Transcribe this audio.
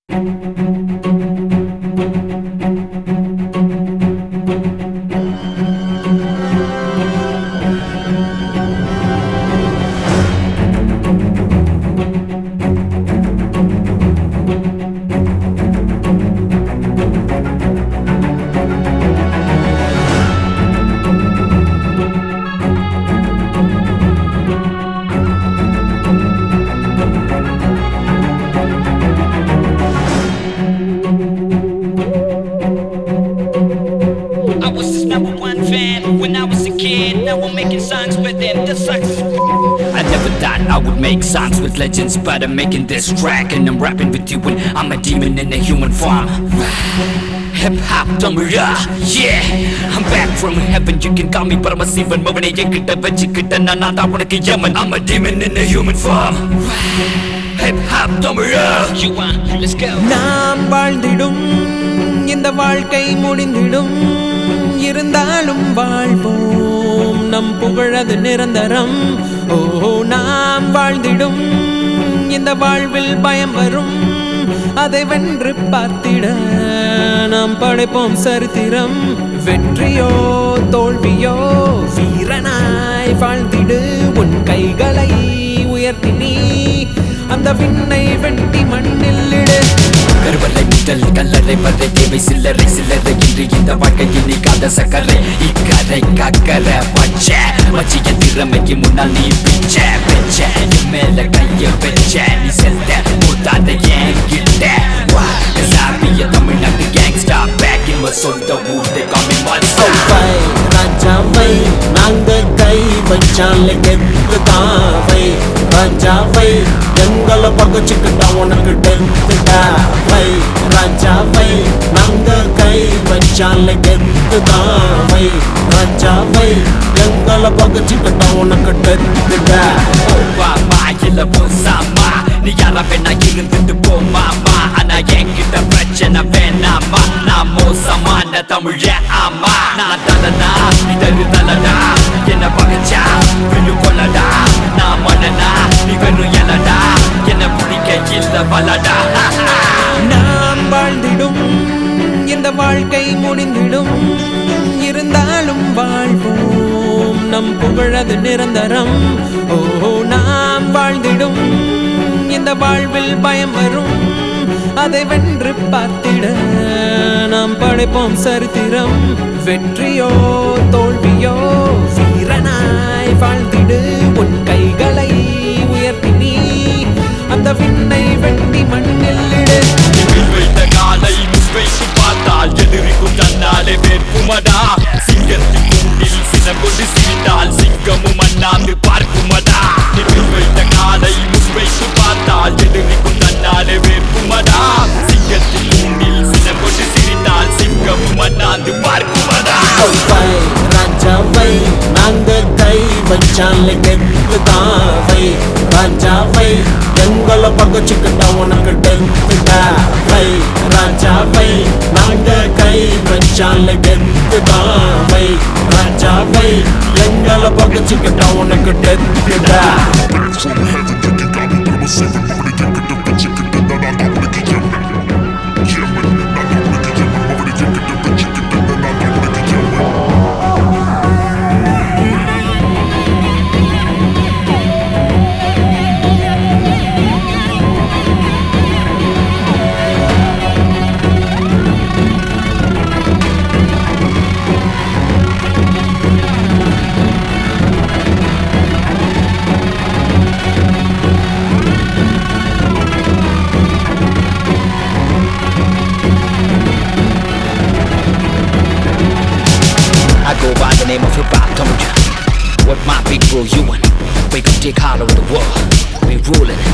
I was his number one fan when I was a kid. Now I'm making songs with him. The sucks. I never thought I would make songs with legends, but I'm making this track and I'm rapping with you when I'm a demon in a human form. Hip hop தமிழா yeah I'm back from heaven you can call me Paramasivan மவனை என்கிட்ட வச்சுக்கிட்ட நான் நான் தான் உனக்கு யமன் I'm a demon in a human form Hip hop தமிழா You want? Let's go. நாம் வாழ்ந்திடும் இந்த வாழ்க்கை முடிந்திடும் இருந்தாலும் வாழ்வோம் நம் புகழது நிரந்தரம் ஓ நாம் வாழ்ந்திடும் இந்த வாழ்வில் பயம் வரும் அதை வென்று பார்த்திட நாம் படைப்போம் சரித்திரம் வெற்றியோ தோல்வியோ வீரனாய் வாழ்ந்திடு உன் கைகளை உயர்த்தி நீ அந்த விண்ணை வெட்டி மண்ணில் இடு கருவறை முதல் கல்லறை வரை தேவை சில்லறை சில்லறை இன்று இந்த வாழ்க்கையில் நீ காத சக்கரை இக்கரை கக்கரை பச்ச மச்சிய திறமைக்கு முன்னால் நீ பிச்ச பிச்ச நீ மேல கைய வச்ச நீ செல்ல முத்தாத என்கிட்ட வா சாப்பிய தமிழ்நாட்டு கேங்ஸ்டா பேக் இன் சொந்த ஊர் they call me monster வை ராஜாவை நாங்க கை வச்சாலே கெத்து தாவை ராஜாவை எங்களை பகச்சுக்கிட்டா உனக்கு டெத்துடா வை ராஜாவை நாங்க கை வச்சாலே கெத்து தாவை ராஜாவை எங்களை பகச்சுக்கிட்டா உனக்கு டெத்துடா போவாமா இல்ல போசாமா நீ யாரா வேணா இருந்துட்டு போமாமா ஆனா என்கிட்ட பிரச்சனை வேணாமா நான் மோசமான தமிழ ஆமா நான் தலனா நீ தரு தலடா என்ன பகச்சா விழு கொள்ளடா நான் மனனா நீ வெறும் எலடா என்ன பிடிக்க இல்ல பலடா நாம் வாழ்ந்திடும் இந்த வாழ்க்கை முடிந்திடும் இருந்தாலும் வாழ்வோம் நம் புகழது நிரந்தரம் ஓ நாம் வாழ்ந்திடும் இந்த வாழ்வில் பயம் வரும் அதை வென்று பார்த்திட நாம் படைப்போம் சரித்திரம் வெற்றியோ தோல்வியோ வீரனாய் வாழ்ந்திடு உன் கைகளை உயர்த்தி நீ அந்த விண்ணை வெட்டி மண்ணில் இடு இதில் வைத்த காலை முன்வைத்து பார்த்தால் எதிரிக்கும் தன்னாலே வேட்புமடா சிங்கத்தின் கூண்டில் சினம் கொண்டு சிரித்தால் சிங்கமும் அண்ணாந்து பார்க்குமடா இதில் வைத்த காலை முன்வைத்து பார்த்தால் எதிரிக்கும் தன்னாலே வேட்புமடா சிங்கத்தின் கூண்டில் சினம் கொண்டு சிரித்தால் சிங்கமும் அண்ணாந்து பார்க்குமடா வை ராஜாவை நாங்க கை வச்சாலே கெத்து தாவை ராஜாவை எங்களை பகச்சுக்கிட்டா உனக்கு டெத்துடா வை ராஜாவை நாங்க கை வச்சாலே கெத்து தாவை ராஜாவை எங்களை பகச்சுக்கிட்டா உனக்கு டெத்துடா from heaven, you can call me, but I'm a seven. Mama, you can do what you can do, now I know what you can do. Yeah, man, I know what you can do. Mama, you can do what you can do, now I know what you can do. I go by the name of hip hop, told ya. What my big bro, you and we gon' take hollow of the world. We rulin',